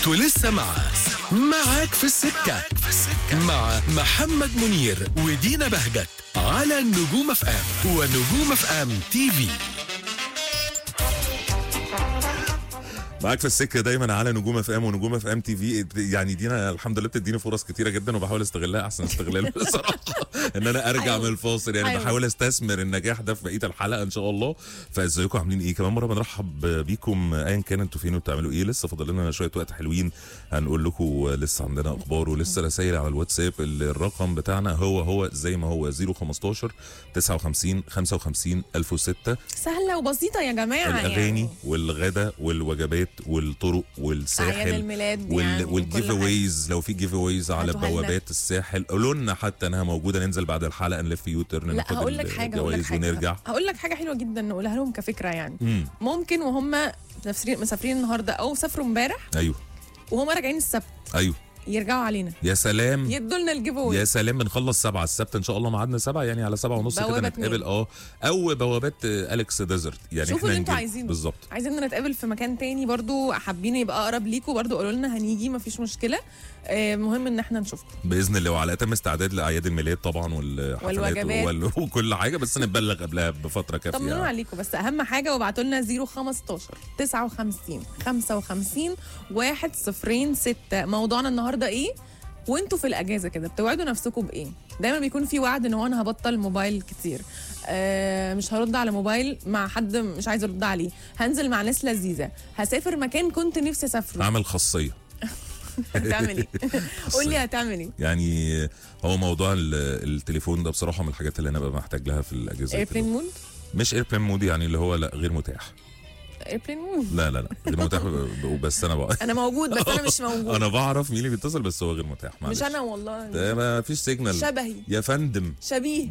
انتوا لسه مع معاك في السكة مع محمد منير ودينا بهجت على النجوم اف ام ونجوم اف ام تي في معاك في السكه دايما على نجوم اف ام ونجوم اف ام تي في يعني دينا الحمد لله بتديني فرص كتيره جدا وبحاول استغلها احسن استغلال بصراحه ان انا ارجع أيوة. من الفاصل يعني أيوة. بحاول استثمر النجاح ده في بقيه الحلقه ان شاء الله فازيكم عاملين ايه كمان مره بنرحب بيكم ايا كان انتوا فين وبتعملوا ايه لسه فاضل لنا شويه وقت حلوين هنقول لكم لسه عندنا اخبار ولسه رسائل على الواتساب الرقم بتاعنا هو هو زي ما هو 015 59 55 1006 سهله وبسيطه يا جماعه الاغاني يعني. والغدا والوجبات والطرق والساحل أعياد الميلاد وال... يعني والجيف وكل حاجة. اويز لو في جيف اويز على هاتوها لنا. بوابات الساحل قولوا لنا حتى انها موجوده ننزل بعد الحلقه نلف يوترن لا ناخد هقول لك حاجه هقول لك الجوائز حاجه ونرجع هقول لك حاجه حلوه جدا نقولها لهم كفكره يعني امم ممكن وهم مسافرين مسافرين النهارده او سافروا امبارح ايوه وهم راجعين السبت ايوه يرجعوا علينا يا سلام يدوا لنا الجيف أواي. يا سلام بنخلص سبعة السبت ان شاء الله ميعادنا سبعة يعني على سبعة ونص كده بوابة نتقابل اتنين. اه او بوابات آه، اليكس ديزرت يعني شوفوا احنا اللي انتوا نجيب- عايزينه. بالظبط عايزين نتقابل في مكان تاني برضو حابين يبقى اقرب ليكوا برضو قولوا لنا هنيجي مفيش مشكله آه، مهم ان احنا نشوفكم باذن الله وعلى اتم استعداد لاعياد الميلاد طبعا والحفلات والوجبات. وال- وكل حاجه بس نتبلغ قبلها بفتره كافيه طمنونا يعني. عليكم بس اهم حاجه وابعتوا لنا 015 59 55 106 موضوعنا النهارده ايه وانتوا في الاجازه كده بتوعدوا نفسكم بايه دايما بيكون في وعد ان هو انا هبطل موبايل كتير آه مش هرد على موبايل مع حد مش عايز ارد عليه هنزل مع ناس لذيذه هسافر مكان كنت نفسي اسافره اعمل خاصيه هتعمل ايه قول لي هتعمل ايه يعني هو موضوع ال- التليفون ده بصراحه من الحاجات اللي انا ببقى محتاج لها في الاجازه ايربلين مود مش ايربلين مود يعني اللي هو لا غير متاح ايربلين مود لا لا لا غير متاح ب- بس انا بقى انا موجود بس انا مش موجود انا بعرف مين اللي بيتصل بس هو غير متاح مش معلش انا والله ده ما فيش سيجنال شبهي يا فندم شبيه